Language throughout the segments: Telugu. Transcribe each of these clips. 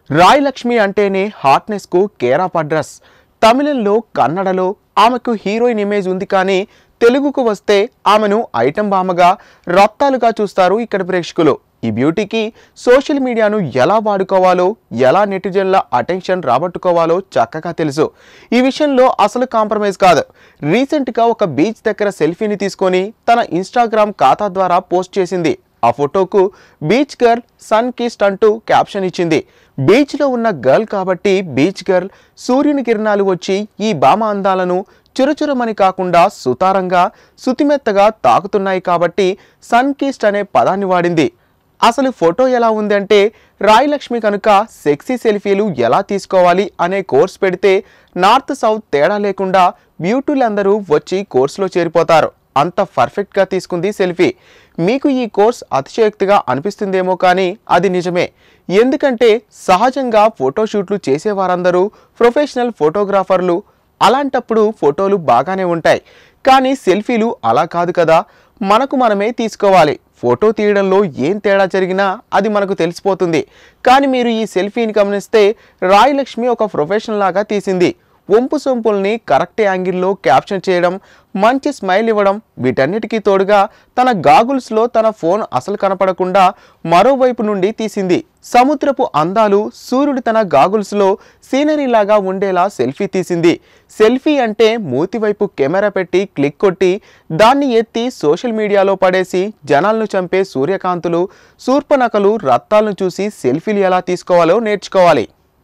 రాయ్ లక్ష్మి అంటేనే హాట్నెస్కు కేర్ ఆఫ్ అడ్రస్ తమిళంలో కన్నడలో ఆమెకు హీరోయిన్ ఇమేజ్ ఉంది కానీ తెలుగుకు వస్తే ఆమెను ఐటెం బామగా రత్తాలుగా చూస్తారు ఇక్కడ ప్రేక్షకులు ఈ బ్యూటీకి సోషల్ మీడియాను ఎలా వాడుకోవాలో ఎలా నెటిజన్ల అటెన్షన్ రాబట్టుకోవాలో చక్కగా తెలుసు ఈ విషయంలో అసలు కాంప్రమైజ్ కాదు రీసెంట్గా ఒక బీచ్ దగ్గర సెల్ఫీని తీసుకొని తన ఇన్స్టాగ్రామ్ ఖాతా ద్వారా పోస్ట్ చేసింది ఆ ఫోటోకు బీచ్ గర్ల్ సన్ కిస్ట్ అంటూ క్యాప్షన్ ఇచ్చింది బీచ్లో ఉన్న గర్ల్ కాబట్టి బీచ్ గర్ల్ సూర్యుని కిరణాలు వచ్చి ఈ భామ అందాలను చురచురమని కాకుండా సుతారంగా సుతిమెత్తగా తాకుతున్నాయి కాబట్టి సన్ కిస్ట్ అనే పదాన్ని వాడింది అసలు ఫోటో ఎలా ఉందంటే రాయ్ లక్ష్మి కనుక సెక్సీ సెల్ఫీలు ఎలా తీసుకోవాలి అనే కోర్స్ పెడితే నార్త్ సౌత్ తేడా లేకుండా బ్యూటీలందరూ వచ్చి కోర్సులో చేరిపోతారు అంత పర్ఫెక్ట్గా తీసుకుంది సెల్ఫీ మీకు ఈ కోర్స్ అతిశయోక్తిగా అనిపిస్తుందేమో కానీ అది నిజమే ఎందుకంటే సహజంగా ఫోటోషూట్లు చేసేవారందరూ ప్రొఫెషనల్ ఫోటోగ్రాఫర్లు అలాంటప్పుడు ఫోటోలు బాగానే ఉంటాయి కానీ సెల్ఫీలు అలా కాదు కదా మనకు మనమే తీసుకోవాలి ఫోటో తీయడంలో ఏం తేడా జరిగినా అది మనకు తెలిసిపోతుంది కానీ మీరు ఈ సెల్ఫీని గమనిస్తే రాయ్ లక్ష్మి ఒక ప్రొఫెషనల్ లాగా తీసింది వంపు సొంపుల్ని కరెక్ట్ యాంగిల్లో క్యాప్షన్ చేయడం మంచి స్మైల్ ఇవ్వడం వీటన్నిటికీ తోడుగా తన గాగుల్స్లో తన ఫోన్ అసలు కనపడకుండా మరోవైపు నుండి తీసింది సముద్రపు అందాలు సూర్యుడు తన గాగుల్స్లో సీనరీలాగా ఉండేలా సెల్ఫీ తీసింది సెల్ఫీ అంటే మూతి వైపు కెమెరా పెట్టి క్లిక్ కొట్టి దాన్ని ఎత్తి సోషల్ మీడియాలో పడేసి జనాలను చంపే సూర్యకాంతులు శూర్పనకలు రత్తాలను చూసి సెల్ఫీలు ఎలా తీసుకోవాలో నేర్చుకోవాలి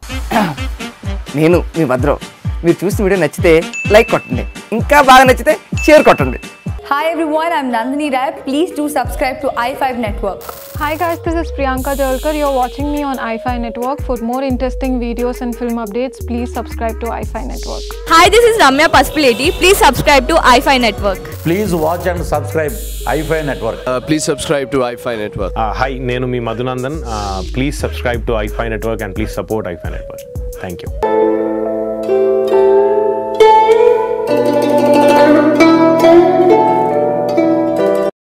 నేను మీ భద్రం మీరు చూసిన వీడియో నచ్చితే లైక్ కొట్టండి ఇంకా బాగా నచ్చితే షేర్ కొట్టండి Hi everyone, I'm Nandini Rai. Please do subscribe to i5 Network. Hi guys, this is Priyanka Jalkar. You're watching me on iFi Network. For more interesting videos and film updates, please subscribe to iFi Network. Hi, this is Ramya Paspaleti. Please subscribe to iFi Network. Please watch and subscribe iFi Network. Uh, please subscribe to iFi Network. Hi నేను మీ Madhunandan please subscribe to iFi network and please support iFi network thank you